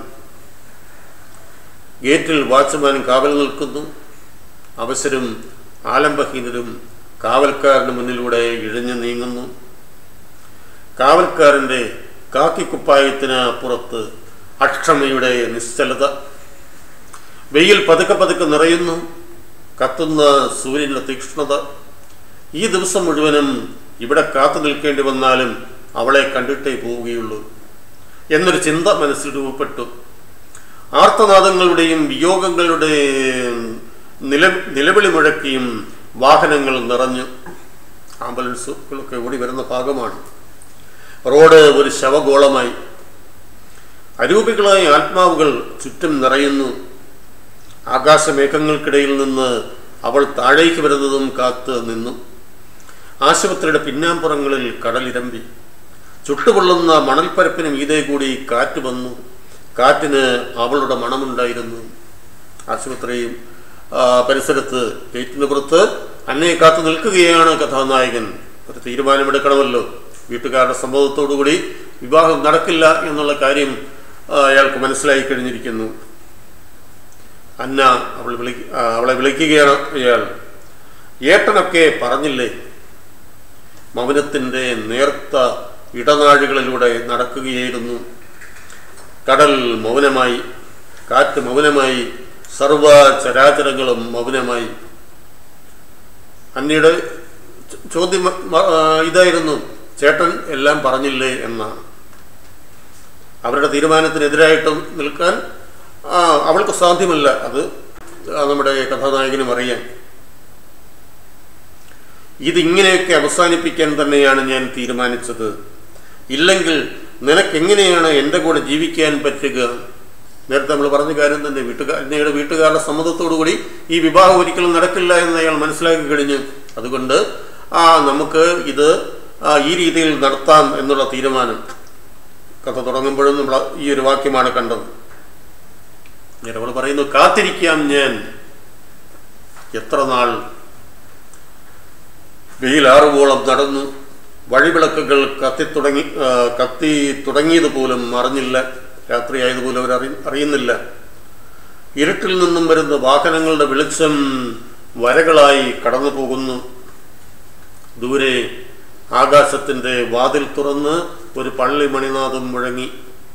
ഗേറ്റിൽ വാച്ച്മാൻ കാവൽ നിൽക്കുന്നു അവസരം ആലംബഹീനരും കാവൽക്കാരന് മുന്നിലൂടെ ഇഴഞ്ഞു നീങ്ങുന്നു കാവൽക്കാരൻ്റെ കാക്കിക്കുപ്പായത്തിന് അപ്പുറത്ത് അക്ഷമയുടെ നിശ്ചലത വെയിൽ പതുക്കെ പതുക്കെ നിറയുന്നു കത്തുന്ന സൂര്യൻ്റെ തീക്ഷ്ണത ഈ ദിവസം മുഴുവനും ഇവിടെ കാത്തു നിൽക്കേണ്ടി വന്നാലും അവളെ കണ്ടിട്ടേ പോവുകയുള്ളൂ എന്നൊരു ചിന്ത മനസ്സിൽ രൂപപ്പെട്ടു ആർത്തനാദങ്ങളുടെയും വിയോഗങ്ങളുടെയും നില നിലവിളി മുഴക്കിയും വാഹനങ്ങൾ നിറഞ്ഞു ആംബുലൻസുകളൊക്കെ ഓടി വരുന്ന ഭാഗമാണ് റോഡ് ഒരു ശവഗോളമായി അരൂപികളായ ആത്മാവുകൾ ചുറ്റും നിറയുന്നു ആകാശമേഘങ്ങൾക്കിടയിൽ നിന്ന് അവൾ താഴേക്ക് വരുന്നതും കാത്ത് നിന്നു ആശുപത്രിയുടെ പിന്നാമ്പുറങ്ങളിൽ കടലിരമ്പി ചുട്ടുപൊള്ളുന്ന മണൽപ്പരപ്പിന് മീതെ കൂടി കാറ്റ് വന്നു കാറ്റിന് അവളുടെ മണമുണ്ടായിരുന്നു ആശുപത്രിയും ആ, പരിസരത്ത് ഗേറ്റിന് പുറത്ത് അന്നയെ കാത്തു നിൽക്കുകയാണ് കഥാനായകൻ ഒരു തീരുമാനമെടുക്കണമല്ലോ വീട്ടുകാരുടെ സമ്മതത്തോടുകൂടി വിവാഹം നടക്കില്ല എന്നുള്ള കാര്യം ആ, അയാൾക്ക് മനസ്സിലായി കഴിഞ്ഞിരിക്കുന്നു അന്ന അവൾ വിളി ആ, അവളെ വിളിക്കുകയാണ് അയാൾ ഏട്ടനൊക്കെ പറഞ്ഞില്ലേ മൗനത്തിൻ്റെ നേർത്ത ഇടനാഴികളിലൂടെ നടക്കുകയായിരുന്നു കടൽ മൗനമായി കാറ്റ് മൗനമായി സർവ ചരാചരങ്ങളും മൗനമായി അന്നയുടെ ചോ- ചോദ്യം മ- ആ, ഇതായിരുന്നു ചേട്ടൻ എല്ലാം പറഞ്ഞില്ലേ എന്നാണ് അവരുടെ തീരുമാനത്തിനെതിരായിട്ടും നിൽക്കാൻ ആ, അവൾക്ക് സാധ്യമല്ല അത് ആ, നമ്മുടെ കഥാനായകനും അറിയാം ഇതിങ്ങനെയൊക്കെ അവസാനിപ്പിക്കാൻ തന്നെയാണ് ഞാൻ തീരുമാനിച്ചത് ഇല്ലെങ്കിൽ നിനക്കെങ്ങനെയാണ് എൻ്റെ കൂടെ ജീവിക്കാൻ പറ്റുക നേരത്തെ നമ്മൾ പറഞ്ഞ കാര്യം തന്നെ വീട്ടുകാർ അന്നയുടെ വീട്ടുകാരുടെ സമ്മതത്തോടു കൂടി ഈ വിവാഹം ഒരിക്കലും നടക്കില്ല എന്ന് അയാൾ മനസ്സിലാക്കി കഴിഞ്ഞു അതുകൊണ്ട് ആ നമുക്ക് ഇത് ആ, ഈ രീതിയിൽ നടത്താം എന്നുള്ള തീരുമാനം കഥ തുടങ്ങുമ്പോഴും നമ്മൾ ഈ ഒരു വാക്യമാണ് കണ്ടത് ഞാൻ അവൾ പറയുന്നു കാത്തിരിക്കാം ഞാൻ എത്ര നാൾ വെയിലാറുവോളം നടന്നു വഴിവിളക്കുകൾ കത്തി തുടങ്ങി ആ, കത്തി തുടങ്ങിയത് പോലും അറിഞ്ഞില്ല രാത്രിയായതുപോലും അവർ അറി അറിയുന്നില്ല ഇരുട്ടിൽ നിന്നും വരുന്ന വാഹനങ്ങളുടെ വെളിച്ചം വരകളായി കടന്നു പോകുന്നു ദൂരെ ആകാശത്തിൻ്റെ വാതിൽ തുറന്ന് ഒരു പള്ളി മണിനാഥം മുഴങ്ങി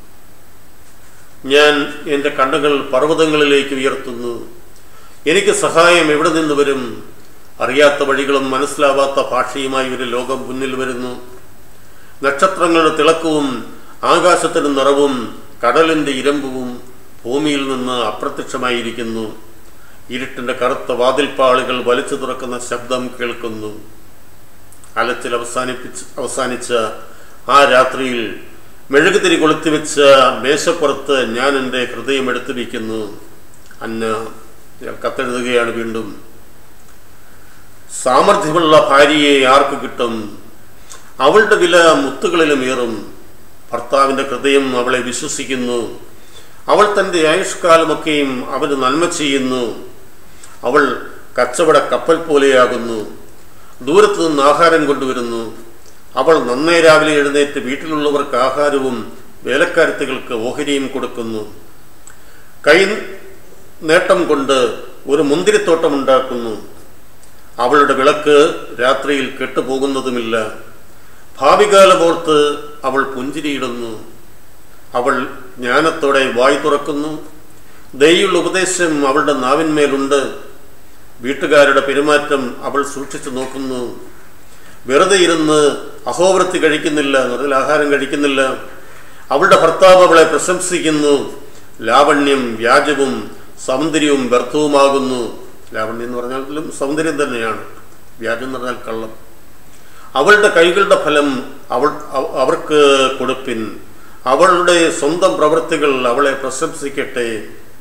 ഞാൻ എൻ്റെ കണ്ണുകൾ പർവ്വതങ്ങളിലേക്ക് ഉയർത്തുന്നു എനിക്ക് സഹായം എവിടെ നിന്ന് വരും അറിയാത്ത വഴികളും മനസ്സിലാവാത്ത ഭാഷയുമായി ഒരു ലോകം മുന്നിൽ വരുന്നു നക്ഷത്രങ്ങളുടെ തിളക്കവും ആകാശത്തിന് നിറവും കടലിൻ്റെ ഇരമ്പും ഭൂമിയിൽ നിന്ന് അപ്രത്യക്ഷമായിരിക്കുന്നു ഇരുട്ടിൻ്റെ കറുത്ത വാതിൽപ്പാളുകൾ വലിച്ചു തുറക്കുന്ന ശബ്ദം കേൾക്കുന്നു അലച്ചിൽ അവസാനിപ്പിച്ച് അവസാനിച്ച ആ രാത്രിയിൽ മെഴുകുതിരി കൊളുത്തിവെച്ച മേശപ്പുറത്ത് ഞാൻ എൻ്റെ ഹൃദയം എടുത്തു വയ്ക്കുന്നു അന്ന ഞാൻ കത്തെഴുതുകയാണ് വീണ്ടും സാമർഥ്യമുള്ള ഭാര്യയെ ആർക്ക് കിട്ടും അവളുടെ വില മുത്തുകളിലും ഏറും ഭർത്താവിൻ്റെ ഹൃദയം അവളെ വിശ്വസിക്കുന്നു അവൾ തൻ്റെ ആയുഷ്കാലമൊക്കെയും അവന് നന്മ ചെയ്യുന്നു അവൾ കച്ചവട കപ്പൽ പോലെയാകുന്നു ദൂരത്തു നിന്ന് ആഹാരം കൊണ്ടുവരുന്നു അവൾ നന്നേ രാവിലെ എഴുന്നേറ്റ് വീട്ടിലുള്ളവർക്ക് ആഹാരവും വേലക്കാരത്തികൾക്ക് ഓഹരിയും കൊടുക്കുന്നു കൈ നേട്ടം കൊണ്ട് ഒരു മുന്തിരിത്തോട്ടം ഉണ്ടാക്കുന്നു അവളുടെ വിളക്ക് രാത്രിയിൽ കെട്ടുപോകുന്നതുമില്ല ഭാവികാലമോർത്ത് അവൾ പുഞ്ചിരിയിടുന്നു അവൾ ജ്ഞാനത്തോടെ വായി തുറക്കുന്നു ദയുള്ള ഉപദേശം അവളുടെ നാവിന്മേലുണ്ട് വീട്ടുകാരുടെ പെരുമാറ്റം അവൾ സൂക്ഷിച്ചു നോക്കുന്നു വെറുതെ ഇരുന്ന് അഹോവൃത്തി കഴിക്കുന്നില്ല വെറുതെ ആഹാരം കഴിക്കുന്നില്ല അവളുടെ ഭർത്താവ് അവളെ പ്രശംസിക്കുന്നു ലാവണ്യം വ്യാജവും സൗന്ദര്യവും വ്യർത്ഥവുമാകുന്നു ലാവണ്യം എന്ന് പറഞ്ഞാലും സൗന്ദര്യം തന്നെയാണ് വ്യാജം എന്ന് പറഞ്ഞാൽ കള്ളം അവളുടെ കൈകളുടെ ഫലം അവൾ അവ- അവർക്ക് കൊടുപ്പിൻ അവളുടെ സ്വന്തം പ്രവൃത്തികൾ അവളെ പ്രശംസിക്കട്ടെ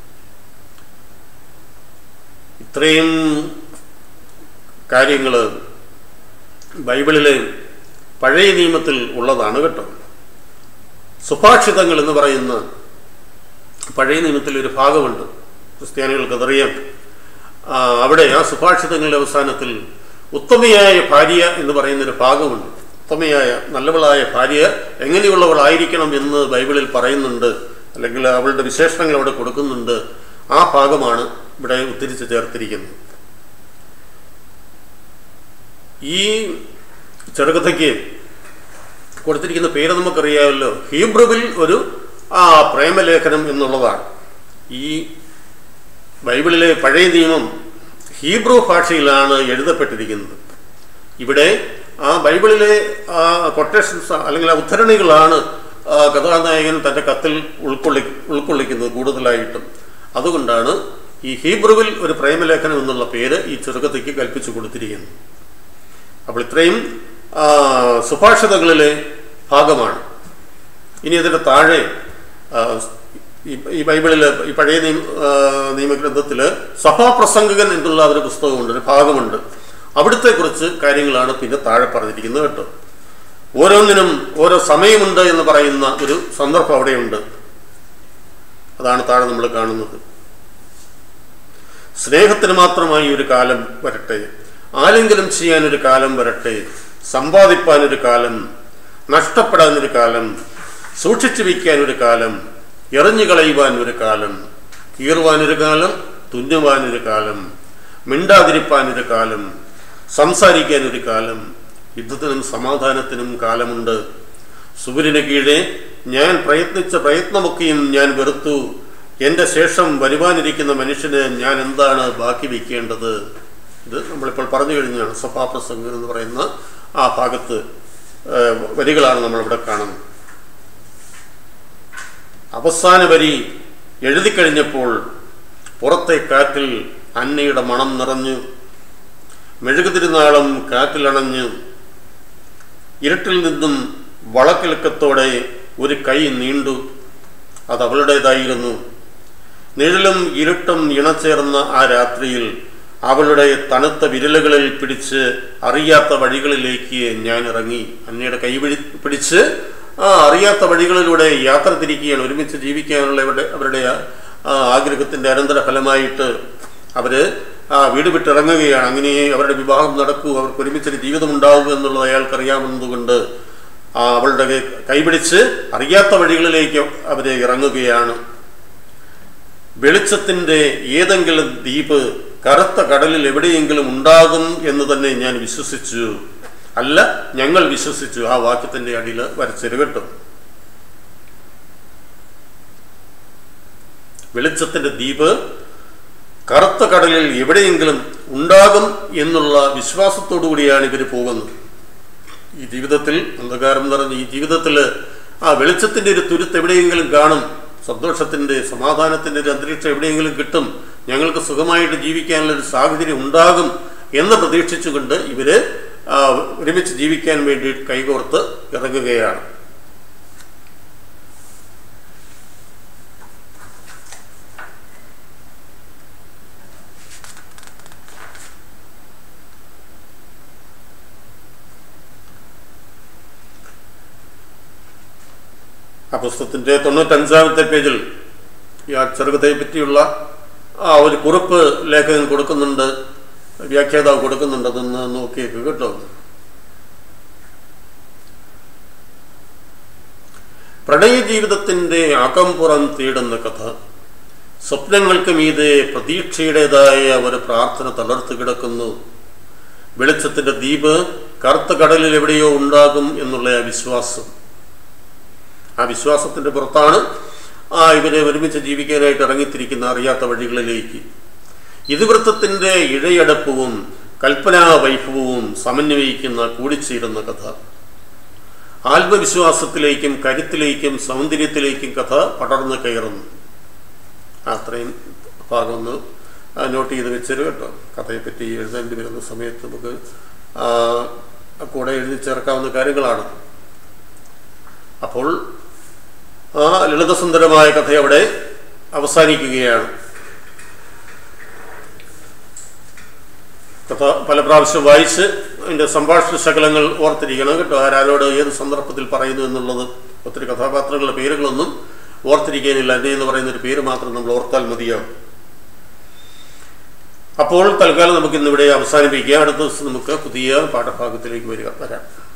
ഇത്രയും കാര്യങ്ങൾ ബൈബിളിലെ പഴയ നിയമത്തിൽ ഉള്ളതാണ് കേട്ടോ സുഭാഷിതങ്ങൾ എന്ന് പറയുന്ന പഴയ നിയമത്തിൽ ഒരു ഭാഗമുണ്ട് ക്രിസ്ത്യാനികൾക്ക് അതറിയാം ആ, അവിടെ ആ സുഭാഷിതങ്ങളുടെ അവസാനത്തിൽ ഉത്തമയായ ഭാര്യ എന്ന് പറയുന്ന ഒരു ഭാഗമുണ്ട് ഉത്തമയായ നല്ലവളായ ഭാര്യ എങ്ങനെയുള്ളവളായിരിക്കണം എന്ന് ബൈബിളിൽ പറയുന്നുണ്ട് അല്ലെങ്കിൽ അവളുടെ വിശേഷണങ്ങൾ അവിടെ കൊടുക്കുന്നുണ്ട് ആ ഭാഗമാണ് ഇവിടെ ഉദ്ധരിച്ച് ചേർത്തിരിക്കുന്നത് ഈ ചെറുകഥയ്ക്ക് കൊടുത്തിരിക്കുന്ന പേര് നമുക്കറിയാമല്ലോ ഹീബ്രുവിൽ ഒരു ആ പ്രേമലേഖനം എന്നുള്ളതാണ് ഈ ബൈബിളിലെ പഴയ നിയമം ഹീബ്രു ഭാഷയിലാണ് എഴുതപ്പെട്ടിരിക്കുന്നത് ഇവിടെ ആ ബൈബിളിലെ ആ കൊട്ടേഷൻസ് അല്ലെങ്കിൽ ആ ഉദ്ധരണികളാണ് ആ കഥാനായകൻ തൻ്റെ കത്തിൽ ഉൾക്കൊള്ളി ഉൾക്കൊള്ളിക്കുന്നത് കൂടുതലായിട്ടും അതുകൊണ്ടാണ് ഈ ഹീബ്രുവിൽ ഒരു പ്രേമലേഖനം എന്നുള്ള പേര് ഈ ചെറുകഥയ്ക്ക് കൽപ്പിച്ചു കൊടുത്തിരിക്കുന്നത് അപ്പോൾ ഇത്രയും ആ, സുഭാഷിതങ്ങളിലെ ഭാഗമാണ് ഇനി അതിൻ്റെ താഴെ ആ, ഈ- ഈ ബൈബിളിൽ ഈ പഴയ നിയമ ആ, നിയമഗ്രന്ഥത്തിൽ സഭാപ്രസംഗകൻ എന്നുള്ള ഒരു പുസ്തകമുണ്ട് ഒരു ഭാഗമുണ്ട് അവിടുത്തെ കുറിച്ച് കാര്യങ്ങളാണ് പിന്നെ താഴെ പറഞ്ഞിരിക്കുന്നത് കേട്ടോ ഓരോന്നിനും ഓരോ സമയമുണ്ട് എന്ന് പറയുന്ന ഒരു സന്ദർഭം അവിടെയുണ്ട് അതാണ് താഴെ നമ്മൾ കാണുന്നത് സ്നേഹത്തിന് മാത്രമായി ഒരു കാലം വരട്ടെ ആരെങ്കിലും ചെയ്യാൻ ഒരു കാലം വരട്ടെ സമ്പാദിപ്പാൻ ഒരു കാലം നഷ്ടപ്പെടാൻ ഒരു കാലം സൂക്ഷിച്ചു വയ്ക്കാൻ ഒരു കാലം എറിഞ്ഞു കളയുവാൻ ഒരു കാലം കീറുവാൻ ഒരു കാലം തുന്നുവാൻ ഒരു കാലം മിണ്ടാതിരിപ്പാൻ ഒരു കാലം സംസാരിക്കാൻ ഒരു കാലം യുദ്ധത്തിനും സമാധാനത്തിനും കാലമുണ്ട് സൂര്യന് കീഴെ ഞാൻ പ്രയത്നിച്ച പ്രയത്നമൊക്കെയും ഞാൻ വെറുത്തു എൻ്റെ ശേഷം വരുവാനിരിക്കുന്ന മനുഷ്യന് ഞാൻ എന്താണ് ബാക്കി വയ്ക്കേണ്ടത് ഇത് നമ്മളിപ്പോൾ പറഞ്ഞു കഴിഞ്ഞാണ് സഭാപ്രസംഗം എന്ന് പറയുന്ന ആ ഭാഗത്ത് ഏഹ്, വരികളാണ് നമ്മളിവിടെ കാണുന്നത് അവസാന വരി എഴുതിക്കഴിഞ്ഞപ്പോൾ പുറത്തെ കാറ്റിൽ അന്നയുടെ മണം നിറഞ്ഞു മെഴുകുതിരുനാളം കാറ്റിലണഞ്ഞു ഇരുട്ടിൽ നിന്നും വളക്കിളക്കത്തോടെ ഒരു കൈ നീണ്ടു അത് അവളുടേതായിരുന്നു നിഴലും ഇരുട്ടും ഇണചേർന്ന ആ രാത്രിയിൽ അവളുടെ തണുത്ത വിരലുകളിൽ പിടിച്ച് അറിയാത്ത വഴികളിലേക്ക് ഞാൻ ഇറങ്ങി അന്നയുടെ കൈ പിടി പിടിച്ച് ആ അറിയാത്ത വഴികളിലൂടെ യാത്ര തിരിക്കുകയാണ് ഒരുമിച്ച് ജീവിക്കാനുള്ള അവരുടെ അവരുടെ ആ ആഗ്രഹത്തിൻ്റെ അനന്തര ഫലമായിട്ട് അവര് ആ വീട് വിട്ടിറങ്ങുകയാണ് അങ്ങനെ അവരുടെ വിവാഹം നടക്കൂ അവർക്ക് ഒരുമിച്ചൊരു ജീവിതം ഉണ്ടാവും എന്നുള്ളത് അയാൾക്കറിയാമെന്നതുകൊണ്ട് ആ അവളുടെ കൈപിടിച്ച് അറിയാത്ത വഴികളിലേക്ക് അവരെ ഇറങ്ങുകയാണ് വെളിച്ചത്തിൻ്റെ ഏതെങ്കിലും ദ്വീപ് കറുത്ത കടലിൽ എവിടെയെങ്കിലും ഉണ്ടാകും എന്ന് തന്നെ ഞാൻ വിശ്വസിച്ചു അല്ല ഞങ്ങൾ വിശ്വസിച്ചു ആ വാക്യത്തിന്റെ അടിയിൽ വരച്ചൊരു കേട്ടു വെളിച്ചത്തിന്റെ ദ്വീപ് കറുത്ത കടലിൽ എവിടെയെങ്കിലും ഉണ്ടാകും എന്നുള്ള വിശ്വാസത്തോടു കൂടിയാണ് ഇവർ പോകുന്നത് ഈ ജീവിതത്തിൽ അന്ധകാരം നിറഞ്ഞ ഈ ജീവിതത്തിൽ ആ വെളിച്ചത്തിന്റെ ഒരു തുരുത്ത് എവിടെയെങ്കിലും കാണും സന്തോഷത്തിന്റെ സമാധാനത്തിന്റെ ഒരു അന്തരീക്ഷം എവിടെയെങ്കിലും കിട്ടും ഞങ്ങൾക്ക് സുഖമായിട്ട് ജീവിക്കാനുള്ള ഒരു സാഹചര്യം ഉണ്ടാകും എന്ന് പ്രതീക്ഷിച്ചുകൊണ്ട് ഇവര് ആ, ഒരുമിച്ച് ജീവിക്കാൻ വേണ്ടി കൈകോർത്ത് ഇറങ്ങുകയാണ് ആ പുസ്തകത്തിന്റെ തൊണ്ണൂറ്റഞ്ചാമത്തെ പേജിൽ ഈ ആ ചെറുകഥയെ പറ്റിയുള്ള ആ ഒരു കുറിപ്പ് ലേഖകൻ കൊടുക്കുന്നുണ്ട് വ്യാഖ്യാതാവ് കൊടുക്കുന്നുണ്ട് അതൊന്ന് നോക്കിയേക്ക് കേട്ടോ പ്രണയ ജീവിതത്തിന്റെ അകംപുറം തേടുന്ന കഥ സ്വപ്നങ്ങൾക്ക് മീതെ പ്രതീക്ഷയുടേതായ ഒരു പ്രാർത്ഥന തളർത്തു കിടക്കുന്നു വെളിച്ചത്തിന്റെ ദ്വീപ് കറുത്ത കടലിൽ എവിടെയോ ഉണ്ടാകും എന്നുള്ള ആ വിശ്വാസം ആ വിശ്വാസത്തിന്റെ പുറത്താണ് ആ ഇവരെ ഒരുമിച്ച് ജീവിക്കാനായിട്ട് ഇറങ്ങിത്തിരിക്കുന്ന അറിയാത്ത വഴികളിലേക്ക് ഇതിവൃത്തത്തിന്റെ ഇഴയടപ്പവും കൽപ്പനാ വൈഭവവും സമന്വയിക്കുന്ന കൂടിച്ചേരുന്ന കഥ ആത്മവിശ്വാസത്തിലേക്കും കരുത്തിലേക്കും സൗന്ദര്യത്തിലേക്കും കഥ പടർന്നു കയറുന്നു അത്രയും ഭാഗം ഒന്ന് ആ, നോട്ട് ചെയ്ത് വെച്ചൊരു കേട്ടോ കഥയെപ്പറ്റി എഴുതേണ്ടി വരുന്ന സമയത്ത് നമുക്ക് ആ, കൂടെ എഴുതി ചേർക്കാവുന്ന കാര്യങ്ങളാണ് അപ്പോൾ ആ ലളിതസുന്ദരമായ കഥ അവിടെ അവസാനിക്കുകയാണ് കഥ പല പ്രാവശ്യം വായിച്ച് അതിൻ്റെ സംഭാഷണ ശകലങ്ങൾ ഓർത്തിരിക്കണം കേട്ടോ ആരാരോട് ഏത് സന്ദർഭത്തിൽ പറയുന്നു എന്നുള്ളത് ഒത്തിരി കഥാപാത്രങ്ങളുടെ പേരുകളൊന്നും ഓർത്തിരിക്കാനില്ല അന്നെ എന്ന് പറയുന്ന ഒരു പേര് മാത്രം നമ്മൾ ഓർത്താൽ മതിയാവും അപ്പോൾ തൽക്കാലം നമുക്ക് ഇന്നിവിടെ അവസാനിപ്പിക്കാം അടുത്ത ദിവസം നമുക്ക് പുതിയ പാഠഭാഗത്തിലേക്ക് വരിക വരാം